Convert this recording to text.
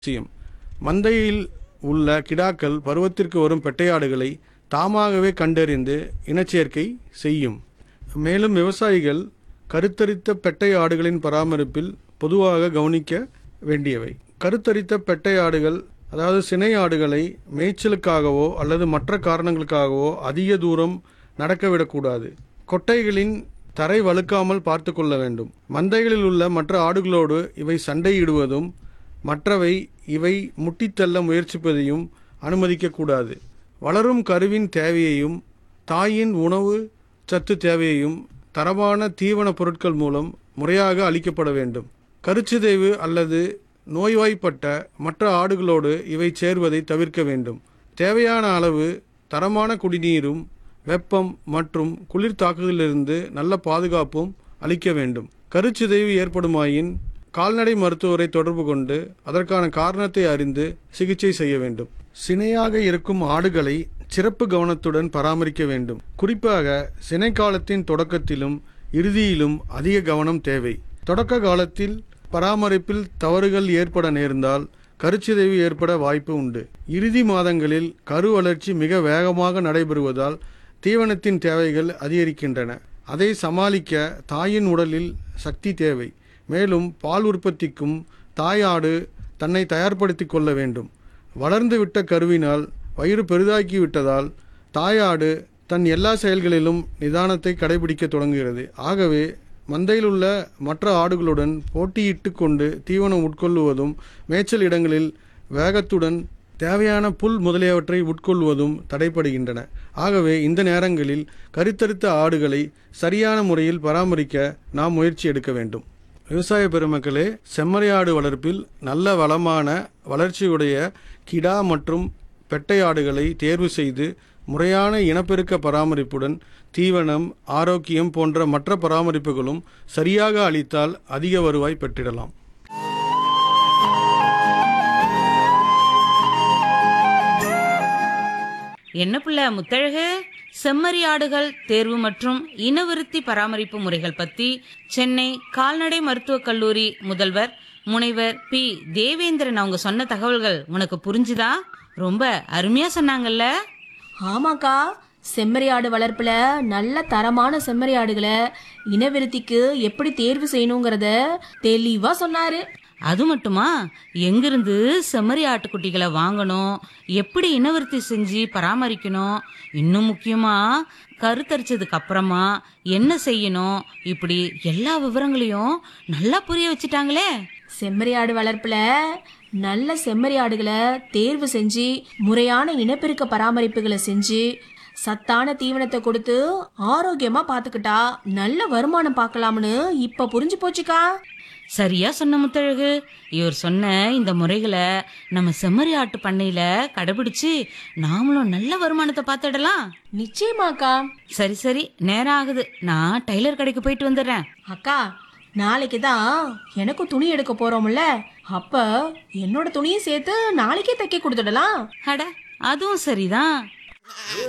அவசியம் மந்தையில் உள்ள கிடாக்கள் பருவத்திற்கு வரும் பெட்டையாடுகளை தாமாகவே கண்டறிந்து இனச்சேர்க்கை செய்யும் மேலும் விவசாயிகள் கருத்தரித்த பெட்டை ஆடுகளின் பராமரிப்பில் பொதுவாக கவனிக்க வேண்டியவை கருத்தரித்த பெட்டை ஆடுகள் அதாவது சினை ஆடுகளை மேய்ச்சலுக்காகவோ அல்லது மற்ற காரணங்களுக்காகவோ அதிக தூரம் நடக்க விடக்கூடாது கொட்டைகளின் தரை வழுக்காமல் பார்த்து கொள்ள வேண்டும் மந்தைகளில் உள்ள மற்ற ஆடுகளோடு இவை சண்டையிடுவதும் மற்றவை இவை முட்டித்தள்ள முயற்சிப்பதையும் அனுமதிக்கக்கூடாது வளரும் கருவின் தேவையையும் தாயின் உணவு சத்து தேவையையும் தரமான தீவன பொருட்கள் மூலம் முறையாக அளிக்கப்பட வேண்டும் கருச்சிதைவு அல்லது நோய்வாய்ப்பட்ட மற்ற ஆடுகளோடு இவை சேர்வதை தவிர்க்க வேண்டும் தேவையான அளவு தரமான குடிநீரும் வெப்பம் மற்றும் குளிர் தாக்குதலிலிருந்து நல்ல பாதுகாப்பும் அளிக்க வேண்டும் கருச்சிதைவு ஏற்படுமாயின் கால்நடை மருத்துவரை தொடர்பு கொண்டு அதற்கான காரணத்தை அறிந்து சிகிச்சை செய்ய வேண்டும் சினையாக இருக்கும் ஆடுகளை சிறப்பு கவனத்துடன் பராமரிக்க வேண்டும் குறிப்பாக சினை காலத்தின் தொடக்கத்திலும் இறுதியிலும் அதிக கவனம் தேவை தொடக்க காலத்தில் பராமரிப்பில் தவறுகள் ஏற்பட நேர்ந்தால் கருச்சிதைவு ஏற்பட வாய்ப்பு உண்டு இறுதி மாதங்களில் கரு வளர்ச்சி மிக வேகமாக நடைபெறுவதால் தீவனத்தின் தேவைகள் அதிகரிக்கின்றன அதை சமாளிக்க தாயின் உடலில் சக்தி தேவை மேலும் பால் உற்பத்திக்கும் தாயாடு தன்னை தயார்படுத்திக் கொள்ள வேண்டும் வளர்ந்துவிட்ட கருவினால் வயிறு பெரிதாக்கி விட்டதால் தாயாடு தன் எல்லா செயல்களிலும் நிதானத்தை கடைபிடிக்க தொடங்குகிறது ஆகவே மந்தையில் உள்ள மற்ற ஆடுகளுடன் போட்டியிட்டு கொண்டு தீவனம் உட்கொள்ளுவதும் மேய்ச்சல் இடங்களில் வேகத்துடன் தேவையான புல் முதலியவற்றை உட்கொள்வதும் தடைப்படுகின்றன ஆகவே இந்த நேரங்களில் கருத்தரித்த ஆடுகளை சரியான முறையில் பராமரிக்க நாம் முயற்சி எடுக்க வேண்டும் விவசாய பெருமக்களே செம்மறியாடு வளர்ப்பில் நல்ல வளமான வளர்ச்சியுடைய கிடா மற்றும் பெட்டை ஆடுகளை தேர்வு செய்து முறையான இனப்பெருக்க பராமரிப்புடன் தீவனம் ஆரோக்கியம் போன்ற மற்ற பராமரிப்புகளும் சரியாக அளித்தால் அதிக வருவாய் பெற்றிடலாம் என்ன புள்ள முத்தழகு செம்மறி ஆடுகள் தேர்வு மற்றும் இனவிருத்தி பராமரிப்பு முறைகள் பத்தி சென்னை கால்நடை மருத்துவக் கல்லூரி முதல்வர் முனைவர் பி தேவேந்திரன் அவங்க சொன்ன தகவல்கள் உனக்கு புரிஞ்சுதா ரொம்ப அருமையா சொன்னாங்கல்ல ஆமாக்கா செம்மறி ஆடு வளர்ப்புல நல்ல தரமான செம்மறி ஆடுகளை இனவிருத்திக்கு எப்படி தேர்வு செய்யணுங்கிறத தெளிவா சொன்னாரு அது மட்டுமா எங்கிருந்து செம்மறி ஆட்டுக்குட்டிகளை வாங்கணும் எப்படி இனவர்த்தி செஞ்சு பராமரிக்கணும் இன்னும் முக்கியமா கருத்தரிச்சதுக்கு அப்புறமா என்ன செய்யணும் இப்படி எல்லா விவரங்களையும் நல்லா புரிய வச்சுட்டாங்களே செம்மறி ஆடு வளர்ப்புல நல்ல செம்மறி ஆடுகளை தேர்வு செஞ்சு முறையான இனப்பெருக்க பராமரிப்புகளை செஞ்சு சத்தான தீவனத்தை கொடுத்து ஆரோக்கியமா பாத்துக்கிட்டா நல்ல வருமானம் பார்க்கலாம்னு இப்ப புரிஞ்சு போச்சுக்கா சரியா சொன்ன முத்தழகு இவர் சொன்ன இந்த முறைகளை நம்ம செம்மறி ஆட்டு பண்ணையில கடைபிடிச்சு நாமளும் நல்ல வருமானத்தை பார்த்துடலாம் நிச்சயமாக்கா சரி சரி நேரம் ஆகுது நான் டைலர் கடைக்கு போயிட்டு வந்துடுறேன் அக்கா நாளைக்கு தான் எனக்கும் துணி எடுக்க போறோம்ல அப்ப என்னோட துணியும் சேர்த்து நாளைக்கே தைக்க கொடுத்துடலாம் அட அதுவும் சரிதான்